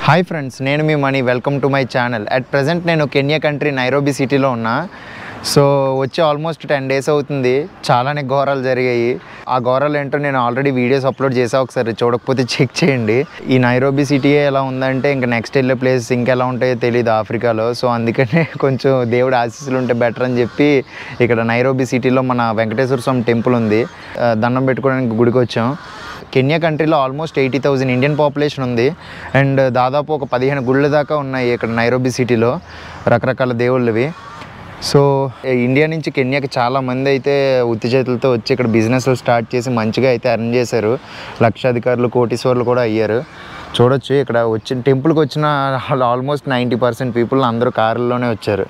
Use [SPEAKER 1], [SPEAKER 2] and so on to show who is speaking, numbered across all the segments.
[SPEAKER 1] hi friends నేను మీ Mani welcome to my channel at present నేను కెన్యా కంట్రీ నైరోబీ సిటీలో ఉన్నా సో వచ్చి ఆల్మోస్ట్ టెన్ డేస్ అవుతుంది చాలానే ఘోరాలు జరిగాయి ఆ ఘోరాలు ఏంటో నేను ఆల్రెడీ వీడియోస్ అప్లోడ్ చేసా ఒకసారి చూడకపోతే చెక్ చేయండి ఈ నైరోబీ సిటీ ఎలా ఉందంటే ఇంకా నెక్స్ట్ వెళ్ళే ప్లేస్ ఇంకెలా ఉంటాయో తెలియదు ఆఫ్రికాలో సో అందుకనే కొంచెం దేవుడు ఆశీస్సులు ఉంటే బెటర్ అని చెప్పి ఇక్కడ నైరోబీ సిటీలో మన వెంకటేశ్వర స్వామి టెంపుల్ ఉంది ఆ, దండం పెట్టుకోవడానికి గుడికి వచ్చాం కెన్యా కంట్రీలో almost eighty thousand Indian population ఉంది అండ్ దాదాపు ఒక పదిహేను గుళ్ళ దాకా ఉన్నాయి ఇక్కడ నైరోబీ సిటీలో రకరకాల దేవుళ్ళవి సో ఇండియా నుంచి కెన్యాకి చాలా మంది అయితే ఉత్తి చేతులతో వచ్చి ఇక్కడ బిజినెస్లు స్టార్ట్ చేసి మంచిగా అయితే అర్న్ చేశారు లక్షాధికారులు కోటీశ్వర్లు కూడా అయ్యారు చూడొచ్చు ఇక్కడ వచ్చిన టెంపుల్కి వచ్చిన ఆల్మోస్ట్ నైంటీ పర్సెంట్ పీపుల్ అందరూ కార్లలోనే వచ్చారు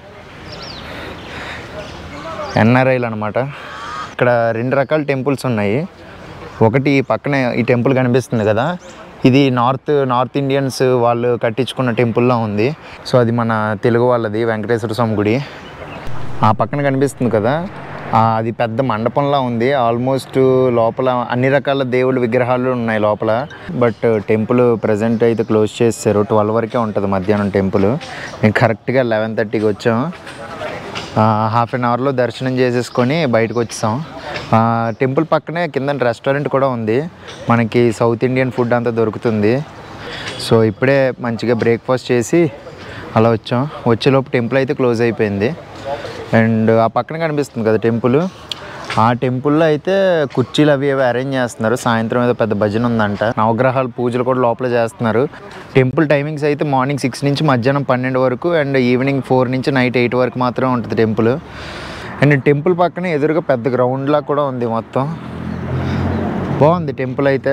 [SPEAKER 1] ఎన్ఆర్ఐలు అనమాట ఇక్కడ రెండు రకాల టెంపుల్స్ ఉన్నాయి ఒకటి ఈ పక్కనే ఈ టెంపుల్ కనిపిస్తుంది కదా ఇది నార్త్ నార్త్ ఇండియన్స్ వాళ్ళు కట్టించుకున్న టెంపుల్లా ఉంది సో అది మన తెలుగు వాళ్ళది వెంకటేశ్వర స్వామి గుడి ఆ పక్కన కనిపిస్తుంది కదా ఆ, అది పెద్ద మండపంలా ఉంది ఆల్మోస్ట్ లోపల అన్ని రకాల దేవుళ్ళ విగ్రహాలు ఉన్నాయి లోపల బట్ టెంపుల్ ప్రజెంట్ అయితే క్లోజ్ చేస్తారు ట్వెల్వ్ వరకే ఉంటుంది మధ్యాహ్నం టెంపుల్ మేము కరెక్ట్గా లెవెన్ థర్టీకి వచ్చాం హాఫ్ అన్ అవర్లో దర్శనం చేసేసుకొని బయటకు వచ్చేసాం ఆ, టెంపుల్ పక్కనే కింద రెస్టారెంట్ కూడా ఉంది మనకి సౌత్ ఇండియన్ ఫుడ్ అంతా దొరుకుతుంది సో ఇప్పుడే మంచిగా బ్రేక్ఫాస్ట్ చేసి అలా వచ్చాం వచ్చేలోపు టెంపుల్ అయితే క్లోజ్ అయిపోయింది అండ్ ఆ పక్కన కనిపిస్తుంది కదా టెంపుల్ ఆ టెంపుల్లో అయితే కుర్చీలు అవి అవి అరేంజ్ చేస్తున్నారు సాయంత్రం ఏదో పెద్ద భజన ఉందంట నవగ్రహాల పూజలు కూడా లోపల చేస్తున్నారు టెంపుల్ టైమింగ్స్ అయితే మార్నింగ్ సిక్స్ నుంచి మధ్యాహ్నం పన్నెండు వరకు అండ్ ఈవినింగ్ ఫోర్ నుంచి నైట్ ఎయిట్ వరకు మాత్రమే ఉంటుంది టెంపుల్ అండ్ టెంపుల్ పక్కనే ఎదురుగా పెద్ద గ్రౌండ్లా కూడా ఉంది మొత్తం బాగుంది టెంపుల్ అయితే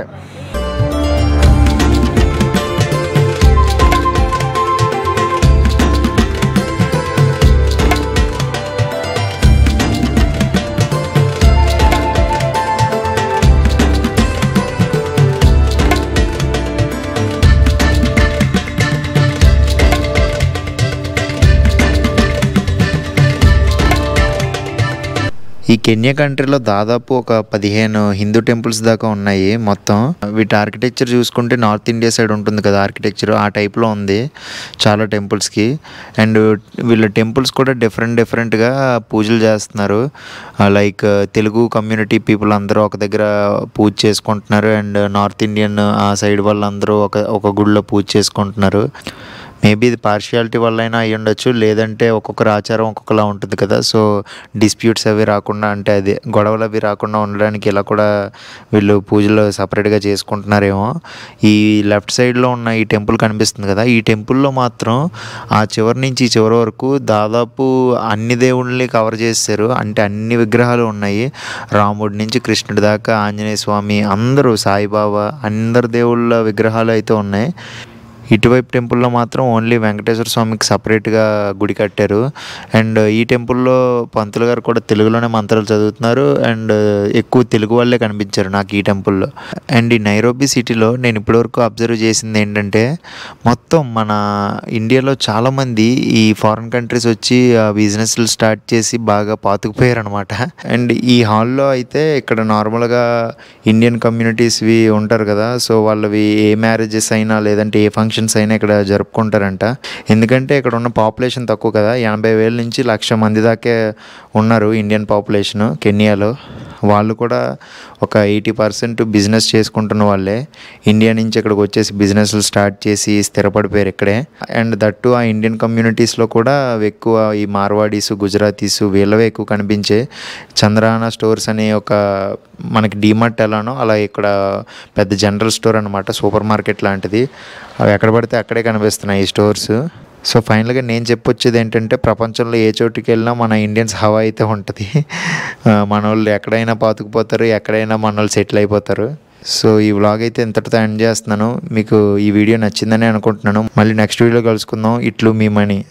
[SPEAKER 1] ఈ కెన్యా కంట్రీలో దాదాపు ఒక పదిహేను హిందూ టెంపుల్స్ దాకా ఉన్నాయి మొత్తం వీటి ఆర్కిటెక్చర్ చూసుకుంటే నార్త్ ఇండియా సైడ్ ఉంటుంది కదా ఆర్కిటెక్చర్ ఆ టైప్లో ఉంది చాలా టెంపుల్స్కి అండ్ వీళ్ళ టెంపుల్స్ కూడా డిఫరెంట్ డిఫరెంట్గా పూజలు చేస్తున్నారు లైక్ తెలుగు కమ్యూనిటీ పీపుల్ అందరూ ఒక దగ్గర పూజ చేసుకుంటున్నారు అండ్ నార్త్ ఇండియన్ ఆ సైడ్ వాళ్ళందరూ ఒక ఒక గుడిలో పూజ చేసుకుంటున్నారు మేబీ ఇది పార్షియాలిటీ వల్ల అయినా అయ్యి ఉండొచ్చు లేదంటే ఒక్కొక్కరు ఆచారం ఒక్కొక్కలా ఉంటుంది కదా సో డిస్ప్యూట్స్ అవి రాకుండా అంటే అది గొడవలు అవి రాకుండా ఉండడానికి ఇలా కూడా వీళ్ళు పూజలు సపరేట్గా చేసుకుంటున్నారేమో ఈ లెఫ్ట్ సైడ్లో ఉన్న ఈ టెంపుల్ కనిపిస్తుంది కదా ఈ టెంపుల్లో మాత్రం ఆ చివరి నుంచి ఈ చివరి వరకు దాదాపు అన్ని దేవుళ్ళని కవర్ చేశారు అంటే అన్ని విగ్రహాలు ఉన్నాయి రాముడి నుంచి కృష్ణుడి దాకా ఆంజనేయ స్వామి అందరూ సాయిబాబా అందరు దేవుళ్ళ విగ్రహాలు అయితే ఉన్నాయి ఇటువైపు టెంపుల్లో మాత్రం ఓన్లీ వెంకటేశ్వర స్వామికి సపరేట్గా గుడి కట్టారు అండ్ ఈ టెంపుల్లో పంతులు గారు కూడా తెలుగులోనే మంత్రాలు చదువుతున్నారు అండ్ ఎక్కువ తెలుగు వాళ్ళే కనిపించారు నాకు ఈ టెంపుల్లో అండ్ ఈ నైరోబీ సిటీలో నేను ఇప్పటివరకు అబ్జర్వ్ చేసింది ఏంటంటే మొత్తం మన ఇండియాలో చాలామంది ఈ ఫారిన్ కంట్రీస్ వచ్చి బిజినెస్లు స్టార్ట్ చేసి బాగా పాతుకుపోయారు అనమాట అండ్ ఈ హాల్లో అయితే ఇక్కడ నార్మల్గా ఇండియన్ కమ్యూనిటీస్వి ఉంటారు కదా సో వాళ్ళవి ఏ మ్యారేజెస్ అయినా లేదంటే ఏ ఫంక్షన్స్ అయినా ఇక్కడ జరుపుకుంటారంట ఎందుకంటే ఇక్కడ ఉన్న పాపులేషన్ తక్కువ కదా ఎనభై వేల నుంచి లక్ష మంది దాకే ఉన్నారు ఇండియన్ పాపులేషన్ కెన్యాలో వాళ్ళు కూడా ఒక ఎయిటీ పర్సెంట్ బిజినెస్ చేసుకుంటున్న వాళ్ళే ఇండియా నుంచి ఇక్కడికి వచ్చేసి బిజినెస్లు స్టార్ట్ చేసి స్థిరపడిపోయారు ఇక్కడే అండ్ దట్టు ఆ ఇండియన్ కమ్యూనిటీస్లో కూడా ఎక్కువ ఈ మార్వాడీస్ గుజరాతీస్ వీళ్ళవే ఎక్కువ కనిపించే చంద్రాన స్టోర్స్ అనే ఒక మనకి డీమార్ట్ ఎలానో అలా ఇక్కడ పెద్ద జనరల్ స్టోర్ అనమాట సూపర్ మార్కెట్ లాంటిది అవి ఎక్కడ పడితే అక్కడే కనిపిస్తున్నాయి ఈ స్టోర్స్ సో ఫైనల్గా నేను చెప్పొచ్చేది ఏంటంటే ప్రపంచంలో ఏ చోటుకి వెళ్ళినా మన ఇండియన్స్ హవా అయితే ఉంటుంది ఆ, మన వాళ్ళు ఎక్కడైనా పాతుకుపోతారు ఎక్కడైనా మన వాళ్ళు సెటిల్ అయిపోతారు సో ఈ వ్లాగ్ అయితే ఇంతటితో ఎండ్ చేస్తున్నాను మీకు ఈ వీడియో నచ్చిందని అనుకుంటున్నాను మళ్ళీ నెక్స్ట్ వీడియో కలుసుకుందాం ఇట్లు మీ మనీ